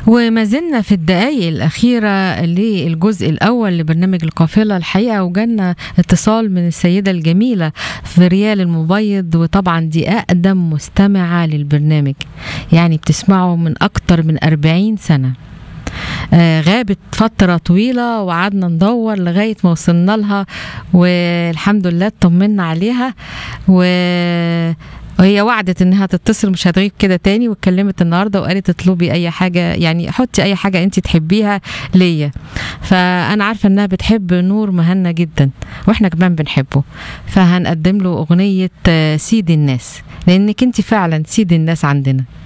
وما زلنا في الدقايق الأخيرة للجزء الأول لبرنامج القافلة الحقيقة وجالنا اتصال من السيدة الجميلة في ريال المبيض وطبعا دي أقدم مستمعة للبرنامج يعني بتسمعه من أكتر من أربعين سنة آه غابت فترة طويلة وقعدنا ندور لغاية ما وصلنا لها والحمد لله اطمنا عليها و وهي وعدت انها تتصل مش هتغيب كده تاني واتكلمت النهارده وقالت اطلبي اي حاجه يعني حطي اي حاجه انت تحبيها ليا فانا عارفه انها بتحب نور مهنا جدا واحنا كمان بنحبه فهنقدم له اغنيه سيد الناس لانك انت فعلا سيد الناس عندنا